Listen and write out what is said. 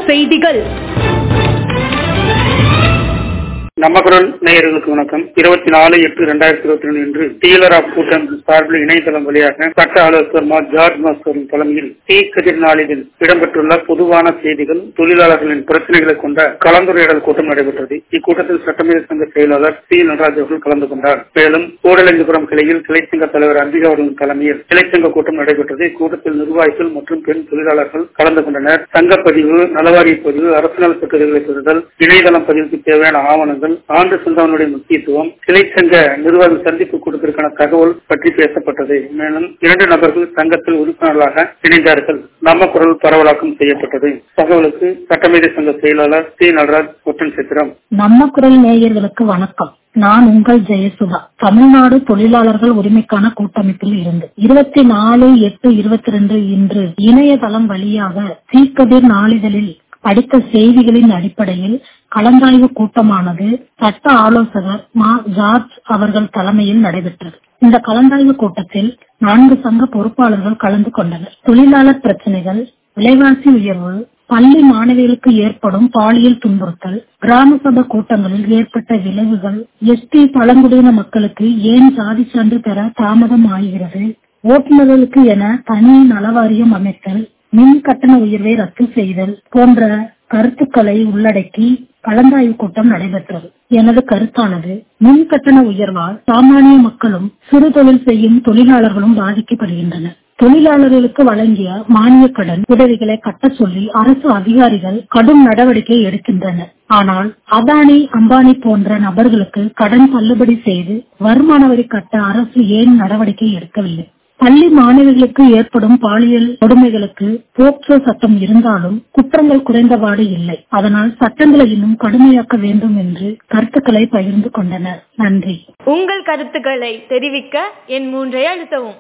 செய்திகள் நம்ம குரல் நேயர்களுக்கு வணக்கம் இருபத்தி நாலு எட்டு இரண்டாயிரத்தி இருபத்தி ரெண்டு இன்று டீலர் ஆஃப் கூட்டம் சார்பில் இணையதளம் வழியாக சட்ட ஆலோசகர் மா ஜார்ஜ் மாஸ்டரின் தலைமையில் டி கதிர் நாளிதழ் இடம்பெற்றுள்ள பொதுவான செய்திகள் தொழிலாளர்களின் பிரச்சனைகளை கொண்ட கலந்துரையாடல் கூட்டம் நடைபெற்றது இக்கூட்டத்தில் சட்டமேத சங்க செயலாளர் சி நடராஜ் அவர்கள் கலந்து கொண்டார் மேலும் கோடலஞ்சிபுரம் கிளையில் கிளைச்சங்க தலைவர் அம்பிகா அவர்களின் தலைமையில் கிளைச்சங்க கூட்டம் நடைபெற்றது இக்கூட்டத்தில் நிர்வாகிகள் மற்றும் பெண் தொழிலாளர்கள் கலந்து கொண்டனர் சங்கப்பதிவு நலவாரிய பதிவு அரசு நல திட்டங்களை பெறுதல் இணையதளம் பதிவுக்கு தேவையான ஆவணங்கள் ஆண்டு சந்தாவனுடைய முக்கியத்துவம் கிளை சங்க நிர்வாக சந்திப்பு கூட்டத்திற்கான தகவல் பற்றி பேசப்பட்டது மேலும் இரண்டு நபர்கள் சங்கத்தில் உறுப்பினர்களாக இணைந்தார்கள் நம்ம குரல் பரவலாக்கம் செய்யப்பட்டது தகவலுக்கு சட்டமேதை சங்க செயலாளர் சி நடராஜ் ஒற்றன் சித்திரம் நம்ம குரல் நேயர்களுக்கு வணக்கம் நான் உங்கள் ஜெயசுதா தமிழ்நாடு தொழிலாளர்கள் உரிமைக்கான கூட்டமைப்பில் இருந்து இருபத்தி நாலு எட்டு இருபத்தி ரெண்டு இன்று இணையதளம் வழியாக சீக்கதிர் நாளிதழில் படித்த செய்திகளின் அடிப்படையில் கலந்தாய்வு கூட்டமானது சட்ட ஆலோசகர் மா ஜார்ஜ் அவர்கள் தலைமையில் நடைபெற்றது இந்த கலந்தாய்வு கூட்டத்தில் நான்கு சங்க பொறுப்பாளர்கள் கலந்து கொண்டனர் தொழிலாளர் பிரச்சனைகள் விலைவாசி உயர்வு பள்ளி மாணவிகளுக்கு ஏற்படும் பாலியல் துன்புறுத்தல் கிராம சபை கூட்டங்களில் ஏற்பட்ட விளைவுகள் எஸ்டி பழங்குடியின மக்களுக்கு ஏன் சாதி சான்று பெற தாமதம் ஆகிறது ஓட்டுநர்களுக்கு என தனி நலவாரியம் அமைத்தல் மின் கட்டண உயர்வை ரத்து செய்தல் போன்ற கருத்துக்களை உள்ளடக்கி கலந்தாய்வு கூட்டம் நடைபெற்றது எனது கருத்தானது மின் கட்டண உயர்வால் சாமானிய மக்களும் சிறு தொழில் செய்யும் தொழிலாளர்களும் பாதிக்கப்படுகின்றனர் தொழிலாளர்களுக்கு வழங்கிய மானிய கடன் உதவிகளை கட்ட சொல்லி அரசு அதிகாரிகள் கடும் நடவடிக்கை எடுக்கின்றனர் ஆனால் அதானி அம்பானி போன்ற நபர்களுக்கு கடன் தள்ளுபடி செய்து வருமான வரி கட்ட அரசு ஏன் நடவடிக்கை எடுக்கவில்லை பள்ளி மாணவிகளுக்கு ஏற்படும் பாலியல் கொடுமைகளுக்கு போக்சோ சட்டம் இருந்தாலும் குற்றங்கள் குறைந்தபாடு இல்லை அதனால் சட்டங்களை இன்னும் கடுமையாக்க வேண்டும் என்று கருத்துக்களை பகிர்ந்து கொண்டனர் நன்றி உங்கள் கருத்துக்களை தெரிவிக்க என் மூன்றை அழுத்தவும்